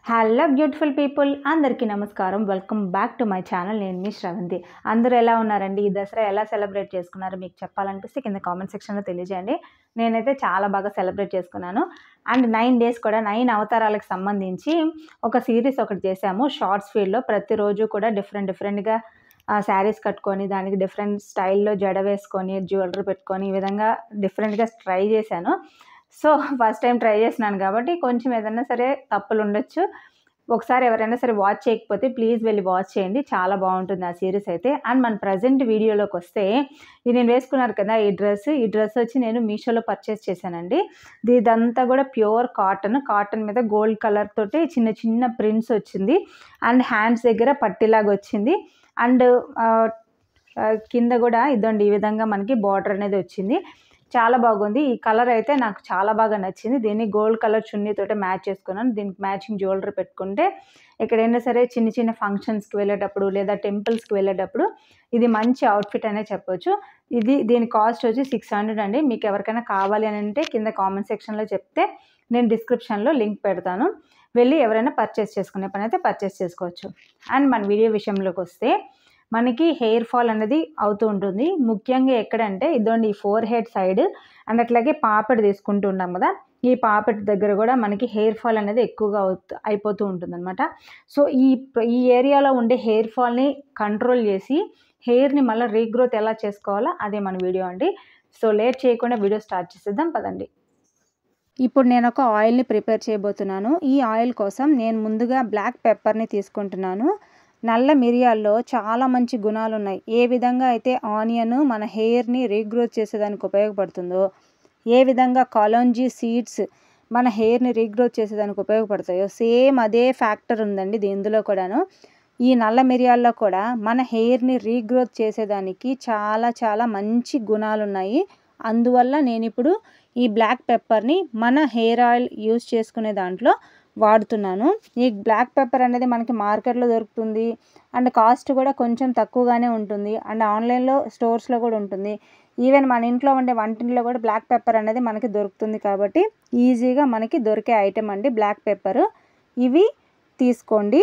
hello beautiful people అందరికీ నమస్కారం welcome back to my channel నేను మీ శ్రవంతి అందరూ ఎలా ఉన్నారండి ఈ దసరా ఎలా సెలబ్రేట్ చేసుకున్నారో మీకు చెప్పాలనిపిస్తే కింద కామెంట్ సెక్షన్లో తెలియజేయండి నేనైతే చాలా బాగా సెలబ్రేట్ చేసుకున్నాను అండ్ నైన్ డేస్ కూడా నైన్ అవతారాలకు సంబంధించి ఒక సిరీస్ ఒకటి చేశాము షార్ట్స్ ఫీల్డ్లో ప్రతిరోజు కూడా డిఫరెంట్ డిఫరెంట్గా శారీస్ కట్టుకొని దానికి డిఫరెంట్ స్టైల్లో జడ వేసుకొని జ్యువెలరీ పెట్టుకొని ఈ విధంగా డిఫరెంట్గా ట్రై చేశాను సో ఫస్ట్ టైం ట్రై చేసినాను కాబట్టి కొంచెం ఏదైనా సరే తప్పులు ఉండొచ్చు ఒకసారి ఎవరైనా సరే వాచ్ చేయకపోతే ప్లీజ్ వెళ్ళి వాచ్ చేయండి చాలా బాగుంటుంది ఆ సిరీస్ అయితే అండ్ మన ప్రజెంట్ వీడియోలోకి వస్తే ఇది నేను వేసుకున్నారు కదా ఈ డ్రెస్ ఈ డ్రెస్ వచ్చి నేను మీషోలో పర్చేస్ చేశానండి ఇదంతా కూడా ప్యూర్ కాటన్ కాటన్ మీద గోల్డ్ కలర్ తోటి చిన్న చిన్న ప్రింట్స్ వచ్చింది అండ్ హ్యాండ్స్ దగ్గర పట్టిలాగా వచ్చింది అండ్ కింద కూడా ఇదండి ఈ విధంగా మనకి బార్డర్ అనేది వచ్చింది చాలా బాగుంది ఈ కలర్ అయితే నాకు చాలా బాగా నచ్చింది దీన్ని గోల్డ్ కలర్ చున్నీతోటే మ్యాచ్ చేసుకున్నాను దీనికి మ్యాచింగ్ జ్యువెలరీ పెట్టుకుంటే ఎక్కడైనా సరే చిన్న చిన్న ఫంక్షన్స్కి వెళ్ళేటప్పుడు లేదా టెంపుల్స్కి వెళ్ళేటప్పుడు ఇది మంచి అవుట్ఫిట్ అనే చెప్పొచ్చు ఇది దీని కాస్ట్ వచ్చి సిక్స్ హండ్రెడ్ అండి మీకు ఎవరికైనా కావాలి అని అంటే కింద కామెంట్ సెక్షన్లో చెప్తే నేను డిస్క్రిప్షన్లో లింక్ పెడతాను వెళ్ళి ఎవరైనా పర్చేస్ చేసుకునే పని అయితే పర్చేస్ చేసుకోవచ్చు అండ్ మన వీడియో విషయంలోకి వస్తే మనకి హెయిర్ ఫాల్ అనేది అవుతూ ఉంటుంది ముఖ్యంగా ఎక్కడంటే ఇదండి ఈ ఫోర్ హెడ్ సైడ్ అండ్ అట్లాగే పాపెట్ తీసుకుంటూ ఉన్నాం కదా ఈ పాపెట్ దగ్గర కూడా మనకి హెయిర్ ఫాల్ అనేది ఎక్కువగా అవుతూ అయిపోతూ ఉంటుంది అనమాట సో ఈ ఈ ఏరియాలో ఉండే హెయిర్ ఫాల్ని కంట్రోల్ చేసి హెయిర్ని మళ్ళీ రీగ్రోత్ ఎలా చేసుకోవాలో అదే మన వీడియో అండి సో లేట్ చేయకుండా వీడియో స్టార్ట్ చేసేద్దాం పదండి ఇప్పుడు నేను ఒక ఆయిల్ని ప్రిపేర్ చేయబోతున్నాను ఈ ఆయిల్ కోసం నేను ముందుగా బ్లాక్ పెప్పర్ని తీసుకుంటున్నాను నల్ల మిరియాల్లో చాలా మంచి గుణాలు ఉన్నాయి ఏ విధంగా అయితే ఆనియన్ మన హెయిర్ని రీగ్రోత్ చేసేదానికి ఉపయోగపడుతుందో ఏ విధంగా కాలోంజీ సీడ్స్ మన హెయిర్ని రీగ్రోత్ చేసేదానికి ఉపయోగపడతాయో సేమ్ అదే ఫ్యాక్టర్ ఉందండి ఇందులో కూడాను ఈ నల్ల మిరియాల్లో కూడా మన హెయిర్ని రీగ్రోత్ చేసేదానికి చాలా చాలా మంచి గుణాలు ఉన్నాయి అందువల్ల నేను ఇప్పుడు ఈ బ్లాక్ పెప్పర్ని మన హెయిర్ ఆయిల్ యూస్ చేసుకునే దాంట్లో వాడుతున్నాను ఈ బ్లాక్ పెప్పర్ అనేది మనకి మార్కెట్లో దొరుకుతుంది అండ్ కాస్ట్ కూడా కొంచెం తక్కువగానే ఉంటుంది అండ్ ఆన్లైన్లో స్టోర్స్లో కూడా ఉంటుంది ఈవెన్ మన ఇంట్లో ఉండే వంటింట్లో కూడా బ్లాక్ పెప్పర్ అనేది మనకి దొరుకుతుంది కాబట్టి ఈజీగా మనకి దొరికే ఐటెం అండి బ్లాక్ పెప్పర్ ఇవి తీసుకోండి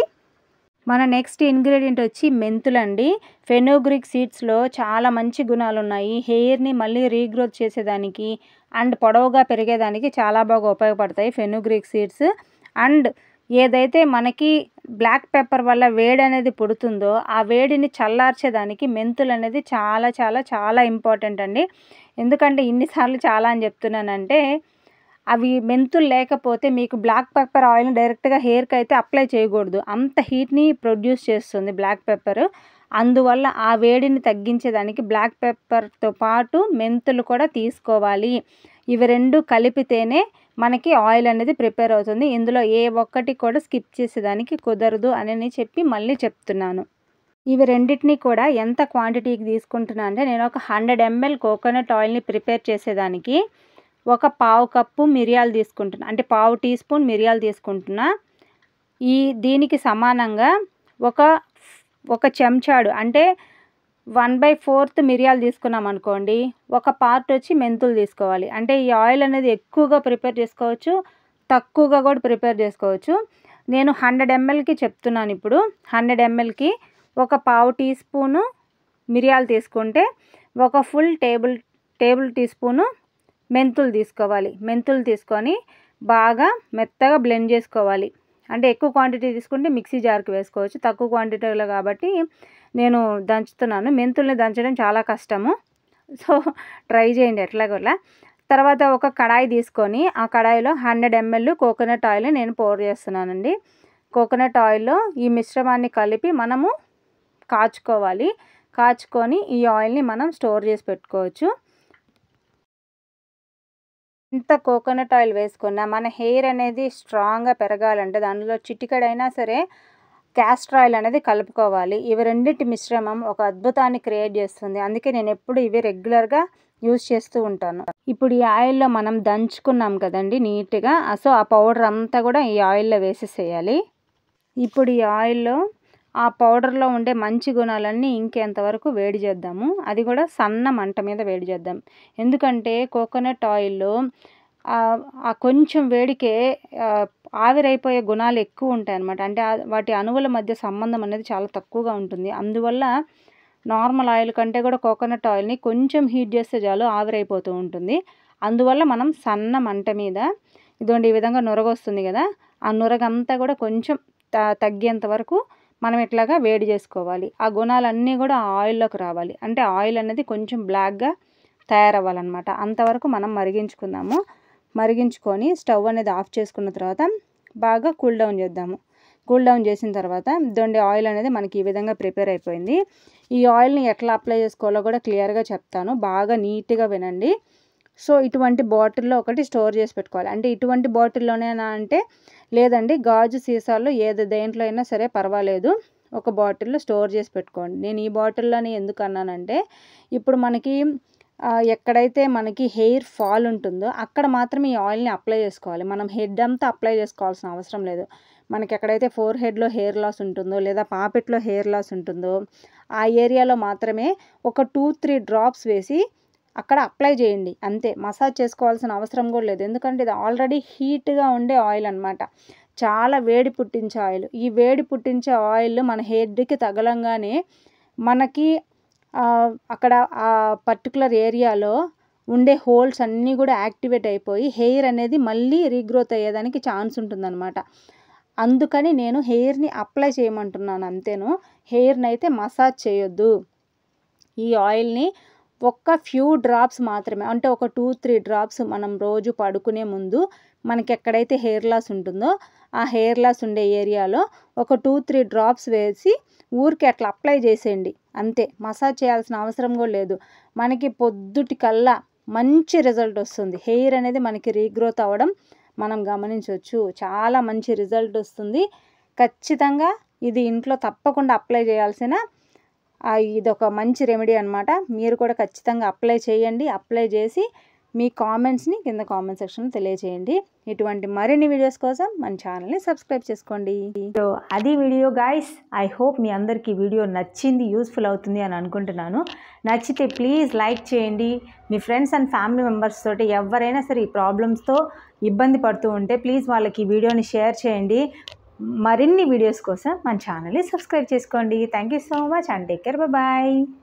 మన నెక్స్ట్ ఇంగ్రీడియంట్ వచ్చి మెంతులండి ఫెనోగ్రిక్ సీడ్స్లో చాలా మంచి గుణాలు ఉన్నాయి హెయిర్ని మళ్ళీ రీగ్రోత్ చేసేదానికి అండ్ పొడవుగా పెరిగేదానికి చాలా బాగా ఉపయోగపడతాయి ఫెనోగ్రిక్ సీడ్స్ అండ్ ఏదైతే మనకి బ్లాక్ పెప్పర్ వల్ల వేడి అనేది పుడుతుందో ఆ వేడిని చల్లార్చేదానికి మెంతులు అనేది చాలా చాలా చాలా ఇంపార్టెంట్ అండి ఎందుకంటే ఇన్నిసార్లు చాలా అని చెప్తున్నానంటే అవి మెంతులు లేకపోతే మీకు బ్లాక్ పెప్పర్ ఆయిల్ని డైరెక్ట్గా హెయిర్కి అయితే అప్లై చేయకూడదు అంత హీట్ని ప్రొడ్యూస్ చేస్తుంది బ్లాక్ పెప్పర్ అందువల్ల ఆ వేడిని తగ్గించేదానికి బ్లాక్ పెప్పర్తో పాటు మెంతులు కూడా తీసుకోవాలి ఇవి రెండు కలిపితేనే మనకి ఆయిల్ అనేది ప్రిపేర్ అవుతుంది ఇందులో ఏ ఒక్కటి కూడా స్కిప్ చేసేదానికి కుదరదు అని చెప్పి మళ్ళీ చెప్తున్నాను ఇవి రెండింటిని కూడా ఎంత క్వాంటిటీకి తీసుకుంటున్నా అంటే నేను ఒక హండ్రెడ్ ఎంఎల్ కోకోనట్ ఆయిల్ని ప్రిపేర్ చేసేదానికి ఒక పావు కప్పు మిరియాలు తీసుకుంటున్నా అంటే పావు టీ స్పూన్ మిరియాలు తీసుకుంటున్నా ఈ దీనికి సమానంగా ఒక ఒక చెంచాడు అంటే వన్ బై ఫోర్త్ మిరియాలు తీసుకున్నాం అనుకోండి ఒక పార్ట్ వచ్చి మెంతులు తీసుకోవాలి అంటే ఈ ఆయిల్ అనేది ఎక్కువగా ప్రిపేర్ చేసుకోవచ్చు తక్కువగా కూడా ప్రిపేర్ చేసుకోవచ్చు నేను హండ్రెడ్ ఎంఎల్కి చెప్తున్నాను ఇప్పుడు హండ్రెడ్ ఎంఎల్కి ఒక పావు టీ స్పూను మిరియాలు తీసుకుంటే ఒక full table table teaspoon మెంతులు తీసుకోవాలి మెంతులు తీసుకొని బాగా మెత్తగా బ్లెండ్ చేసుకోవాలి అంటే ఎక్కువ క్వాంటిటీ తీసుకుంటే మిక్సీ జార్కి వేసుకోవచ్చు తక్కువ క్వాంటిటీలో కాబట్టి నేను దంచుతున్నాను మెంతుల్ని దంచడం చాలా కష్టము సో ట్రై చేయండి ఎట్లాగోలా తర్వాత ఒక కడాయి తీసుకొని ఆ కడాయిలో హండ్రెడ్ ఎంఎల్ కోకోనట్ ఆయిల్ నేను పోర్ చేస్తున్నానండి కోకోనట్ ఆయిల్లో ఈ మిశ్రమాన్ని కలిపి మనము కాచుకోవాలి కాచుకొని ఈ ఆయిల్ని మనం స్టోర్ చేసి పెట్టుకోవచ్చు ఎంత కోకోనట్ ఆయిల్ వేసుకున్నా మన హెయిర్ అనేది స్ట్రాంగ్గా పెరగాలంటే దానిలో చిటికడైనా సరే క్యాస్టర్ ఆయిల్ అనేది కలుపుకోవాలి ఇవి రెండింటి మిశ్రమం ఒక అద్భుతాన్ని క్రియేట్ చేస్తుంది అందుకే నేను ఎప్పుడు ఇవి రెగ్యులర్గా యూజ్ చేస్తూ ఉంటాను ఇప్పుడు ఈ ఆయిల్లో మనం దంచుకున్నాం కదండి నీట్గా సో ఆ పౌడర్ అంతా కూడా ఈ ఆయిల్లో వేసేసేయాలి ఇప్పుడు ఈ ఆయిల్లో ఆ పౌడర్లో ఉండే మంచి గుణాలన్నీ ఇంకెంతవరకు వేడి చేద్దాము అది కూడా సన్న మంట మీద వేడి చేద్దాం ఎందుకంటే కోకోనట్ ఆయిల్లో ఆ కొంచెం వేడికే ఆవిరైపోయే గుణాలు ఎక్కువ ఉంటాయి అన్నమాట అంటే ఆ- వాటి అణువుల మధ్య సంబంధం అనేది చాలా తక్కువగా ఉంటుంది అందువల్ల నార్మల్ ఆయిల్ కంటే కూడా కోకోనట్ ఆయిల్ని కొంచెం హీట్ చేస్తే చాలు ఆవిరైపోతూ ఉంటుంది అందువల్ల మనం సన్న మంట మీద ఇదిగోండి ఈ విధంగా నురగ వస్తుంది కదా ఆ నురగంతా కూడా కొంచెం త- తగ్గేంత వరకు మనం ఇట్లాగా వేడి చేసుకోవాలి ఆ గుణాలన్నీ కూడా ఆ ఆయిల్లోకి రావాలి అంటే ఆయిల్ అనేది కొంచెం బ్లాక్గా తయారవ్వాలన్నమాట అంతవరకు మనం మరిగించుకుందాము మరిగించుకొని స్టవ్ అనేది ఆఫ్ చేసుకున్న తర్వాత బాగా కూల్ డౌన్ చేద్దాము కూల్ డౌన్ చేసిన తర్వాత దొండి ఆయిల్ అనేది మనకి ఈ విధంగా ప్రిపేర్ అయిపోయింది ఈ ఆయిల్ని ఎట్లా అప్లై చేసుకోవాలో కూడా క్లియర్గా చెప్తాను బాగా నీట్గా వినండి సో ఇటువంటి బాటిల్లో ఒకటి స్టోర్ చేసి పెట్టుకోవాలి అంటే ఇటువంటి బాటిల్లోనేనా అంటే లేదండి గాజు సీసాల్లో ఏది దేంట్లో అయినా సరే పర్వాలేదు ఒక బాటిల్లో స్టోర్ చేసి పెట్టుకోండి నేను ఈ బాటిల్లోనే ఎందుకు అన్నానంటే ఇప్పుడు మనకి ఆ, ఎక్కడైతే మనకి హెయిర్ ఫాల్ ఉంటుందో అక్కడ మాత్రం ఈ ఆయిల్ని అప్లై చేసుకోవాలి మనం హెడ్ అంతా అప్లై చేసుకోవాల్సిన అవసరం లేదు మనకి ఎక్కడైతే ఫోర్ హెడ్లో హెయిర్ లాస్ ఉంటుందో లేదా పాపెట్లో హెయిర్ లాస్ ఉంటుందో ఆ ఏరియాలో మాత్రమే ఒక టూ త్రీ డ్రాప్స్ వేసి అక్కడ అప్లై చేయండి అంతే మసాజ్ చేసుకోవాల్సిన అవసరం కూడా లేదు ఎందుకంటే ఇది ఆల్రెడీ హీట్గా ఉండే ఆయిల్ అన్నమాట చాలా వేడి పుట్టించే ఆయిల్ ఈ వేడి పుట్టించే ఆయిల్ మన హెడ్కి తగలంగానే మనకి ఆ, అక్కడ ఆ పర్టికులర్ ఏరియాలో ఉండే హోల్స్ అన్నీ కూడా యాక్టివేట్ అయిపోయి హెయిర్ అనేది మళ్ళీ రీగ్రోత్ అయ్యేదానికి ఛాన్స్ ఉంటుందన్నమాట అందుకని నేను హెయిర్ని అప్లై చేయమంటున్నాను అంతేను హెయిర్ని అయితే మసాజ్ చేయొద్దు ఈ ఆయిల్ని ఒక్క ఫ్యూ డ్రాప్స్ మాత్రమే అంటే ఒక టూ త్రీ డ్రాప్స్ మనం రోజు పడుకునే ముందు మనకి ఎక్కడైతే హెయిర్ లాస్ ఉంటుందో ఆ హెయిర్ లాస్ ఉండే ఏరియాలో ఒక టూ త్రీ డ్రాప్స్ వేసి ఊరికి అట్లా అప్లై చేసేయండి అంతే మసాజ్ చేయాల్సిన అవసరం కూడా లేదు మనకి పొద్దుటి కల్లా మంచి రిజల్ట్ వస్తుంది హెయిర్ అనేది మనకి రీగ్రోత్ అవ్వడం మనం గమనించవచ్చు చాలా మంచి రిజల్ట్ వస్తుంది ఖచ్చితంగా ఇది ఇంట్లో తప్పకుండా అప్లై చేయాల్సిన ఆ, ఇది ఒక మంచి రెమెడీ అనమాట మీరు కూడా ఖచ్చితంగా అప్లై చేయండి అప్లై చేసి మీ కామెంట్స్ని కింద కామెంట్ సెక్షన్లో తెలియజేయండి ఇటువంటి మరిన్ని వీడియోస్ కోసం మన ఛానల్ని సబ్స్క్రైబ్ చేసుకోండి సో అది వీడియో గాయస్ ఐ హోప్ మీ అందరికీ వీడియో నచ్చింది యూస్ఫుల్ అవుతుంది అని అనుకుంటున్నాను నచ్చితే ప్లీజ్ లైక్ చేయండి మీ ఫ్రెండ్స్ అండ్ ఫ్యామిలీ మెంబర్స్ తోటి ఎవరైనా సరే ఈ ప్రాబ్లమ్స్తో ఇబ్బంది పడుతూ ఉంటే ప్లీజ్ వాళ్ళకి ఈ వీడియోని షేర్ చేయండి మరిన్ని వీడియోస్ కోసం మన ఛానల్ని సబ్స్క్రైబ్ చేసుకోండి thank you so much and take care bye